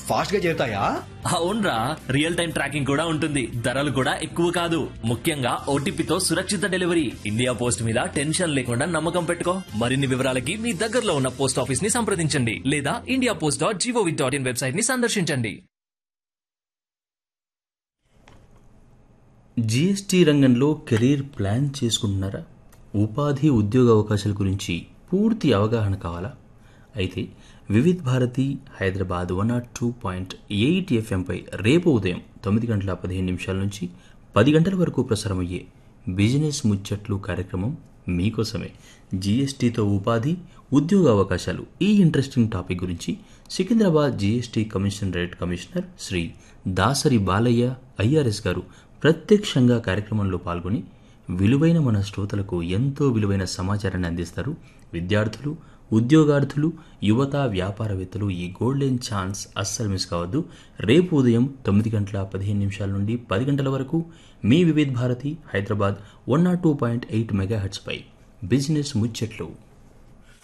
fast గా చేరుతాయా అవునరా real time tracking కూడా ఉంటుంది ధరలు కూడా ఎక్కువ కాదు ముఖ్యంగా ఓటీపీతో సురక్షిత డెలివరీ ఇండియా పోస్ట్ మీద టెన్షన్ లేకుండా నమ్మకం పెట్టుకో మరిన్ని వివరాలకి మీ దగ్గరలో ఉన్న పోస్ట్ ఆఫీస్ ని సంప్రదించండి లేదా India post dot GOV dot in website ని సందర్శించండి జీఎస్టీ రంగంలో కెరీర్ ప్లాన్ చేసుకుంటున్నారా ఉపాధి ఉద్యోగ అవకాశాల గురించి పూర్తి అవగాహన కావాలా అయితే Vividh Bharati Hyderabad one not two point eight ఎఫ్ఎంపై రేపు ఉదయం తొమ్మిది గంటల పదిహేను నిమిషాల నుంచి పది గంటల వరకు ప్రసారమయ్యే బిజినెస్ ముచ్చట్లు కార్యక్రమం మీకోసమే జీఎస్టీతో ఉపాధి ఉద్యోగ అవకాశాలు ఈ ఇంట్రెస్టింగ్ టాపిక్ గురించి Secunderabad GST commissionerate commissioner Shri Dasari Balaiah IRS garu ప్రత్యక్షంగా కార్యక్రమంలో పాల్గొని విలువైన మన శ్రోతలకు ఎంతో విలువైన సమాచారాన్ని అందిస్తారు విద్యార్థులు ఉద్యోగార్థులు యువత వ్యాపారవేత్తలు ఈ గోల్డెన్ ఛాన్స్ అస్సలు మిస్ కావద్దు రేపు ఉదయం తొమ్మిది గంటల పదిహేను నిమిషాల నుండి పది గంటల వరకు మీ Vividh Bharati Hyderabad one not two point eight మెగాహెట్స్పై బిజినెస్ ముచ్చట్లు